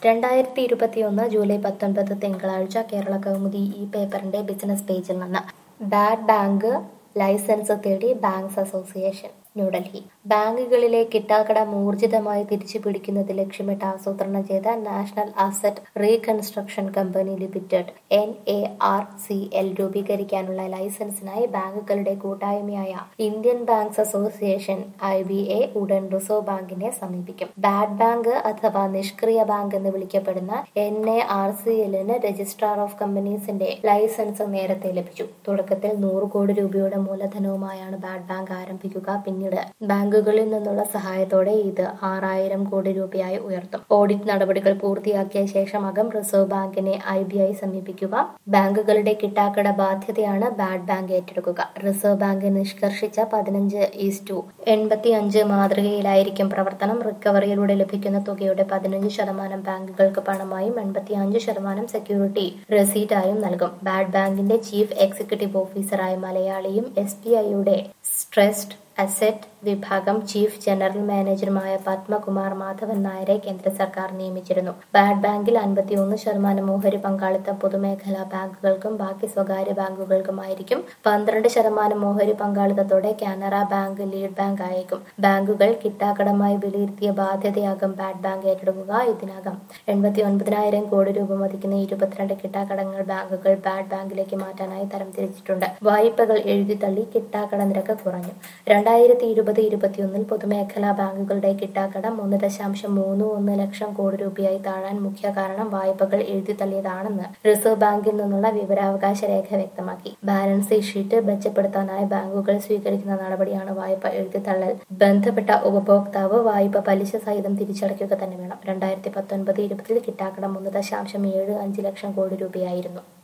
രണ്ടായിരത്തി ഇരുപത്തിയൊന്ന് ജൂലൈ പത്തൊൻപത് തിങ്കളാഴ്ച കേരള കൗമുദി ഈ പേപ്പറിന്റെ ബിസിനസ് പേജിൽ നിന്ന് ബാഡ് ബാങ്ക് ലൈസൻസ് തേടി ബാങ്ക്സ് അസോസിയേഷൻ ന്യൂഡൽഹി ബാങ്കുകളിലെ കിട്ടാക്കടം ഊർജിതമായി തിരിച്ചു പിടിക്കുന്നത് ലക്ഷ്യമിട്ട് ആസൂത്രണം ചെയ്ത national asset reconstruction company limited N A R C L രൂപീകരിക്കാനുള്ള ലൈസൻസിനായി ബാങ്കുകളുടെ കൂട്ടായ്മയായ Indian banks association I B A ഉടൻ റിസർവ് ബാങ്കിനെ സമീപിക്കും ബാഡ് ബാങ്ക് അഥവാ നിഷ്ക്രിയ ബാങ്ക് എന്ന് വിളിക്കപ്പെടുന്ന എൻ എ ആർ സി എല്ലിന് രജിസ്ട്രാർ ഓഫ് കമ്പനീസിന്റെ ലൈസൻസ് നേരത്തെ ലഭിച്ചു തുടക്കത്തിൽ നൂറ് കോടി രൂപയുടെ മൂലധനവുമായാണ് ബാഡ് ബാങ്ക് ആരംഭിക്കുക പിന്നീട് ബാങ്കുകളിൽ നിന്നുള്ള സഹായത്തോടെ ഇത് ആറായിരം കോടി രൂപയായി ഉയർത്തും ഓഡിറ്റ് നടപടികൾ പൂർത്തിയാക്കിയ ശേഷമാകും റിസർവ് ബാങ്കിനെ ഐ ബി ഐ സമീപിക്കുക ബാങ്കുകളുടെ കിട്ടാക്കട ബാധ്യതയാണ് ബാഡ് ബാങ്ക് ഏറ്റെടുക്കുക റിസർവ് ബാങ്ക് നിഷ്കർഷിച്ച പതിനഞ്ച് ഈസ് ടു എൺപത്തി അഞ്ച് മാതൃകയിലായിരിക്കും പ്രവർത്തനം റിക്കവറിയിലൂടെ ലഭിക്കുന്ന തുകയുടെ പതിനഞ്ച് ശതമാനം ബാങ്കുകൾക്ക് പണമായും എൺപത്തി അഞ്ച് ശതമാനം സെക്യൂരിറ്റി റെസീറ്റായും നൽകും ബാഡ് ബാങ്കിന്റെ ചീഫ് എക്സിക്യൂട്ടീവ് ഓഫീസറായ മലയാളിയും എസ് ബി ഐയുടെ സ്ട്രെസ്ഡ് അസറ്റ് വിഭാഗം ചീഫ് ജനറൽ മാനേജറുമായ പത്മകുമാർ മാധവൻ നായരെ കേന്ദ്ര സർക്കാർ നിയമിച്ചിരുന്നു ബാഡ് ബാങ്കിൽ അൻപത്തിയൊന്ന് ശതമാനം ഓഹരി പങ്കാളിത്തം പൊതുമേഖലാ ബാങ്കുകൾക്കും ബാക്കി സ്വകാര്യ ബാങ്കുകൾക്കുമായിരിക്കും പന്ത്രണ്ട് ശതമാനം ഓഹരി പങ്കാളിത്തത്തോടെ കാനറ ബാങ്ക് ലീഡ് ബാങ്ക് ആയേക്കും ബാങ്കുകൾ കിട്ടാക്കടമായി വിലയിരുത്തിയ ബാധ്യതയാകും ബാഡ് ബാങ്ക് ഏറ്റെടുക്കുക ഇതിനകം എൺപത്തി ഒൻപതിനായിരം കോടി രൂപ മതിക്കുന്ന ഇരുപത്തിരണ്ട് കിട്ടാക്കടങ്ങൾ ബാങ്കുകൾ ബാഡ് ബാങ്കിലേക്ക് മാറ്റാനായി തരംതിരിച്ചിട്ടുണ്ട് വായ്പകൾ എഴുതിത്തള്ളി കിട്ടാക്കട നിരക്ക് കുറഞ്ഞു രണ്ടായിരത്തി ഇരുപത് ഇരുപത്തിയൊന്നിൽ പൊതുമേഖലാ ബാങ്കുകളുടെ കിട്ടാക്കടം മൂന്ന് ദശാംശം മൂന്ന് ഒന്ന് ലക്ഷം കോടി രൂപയായി താഴാൻ മുഖ്യ കാരണം വായ്പകൾ എഴുതിത്തള്ളിയതാണെന്ന് റിസർവ് ബാങ്കിൽ നിന്നുള്ള വിവരാവകാശ രേഖ വ്യക്തമാക്കി ബാലൻസ് ഷീറ്റ് മെച്ചപ്പെടുത്താനായി ബാങ്കുകൾ സ്വീകരിക്കുന്ന നടപടിയാണ് വായ്പ എഴുതിത്തള്ളൽ ബന്ധപ്പെട്ട ഉപഭോക്താവ് വായ്പ പലിശ സഹിതം തിരിച്ചടയ്ക്കുക തന്നെ വേണം രണ്ടായിരത്തി പത്തൊൻപത് ഇരുപതിൽ കിട്ടാക്കടം മൂന്ന് ദശാംശം ഏഴ് അഞ്ച് ലക്ഷം കോടി രൂപയായിരുന്നു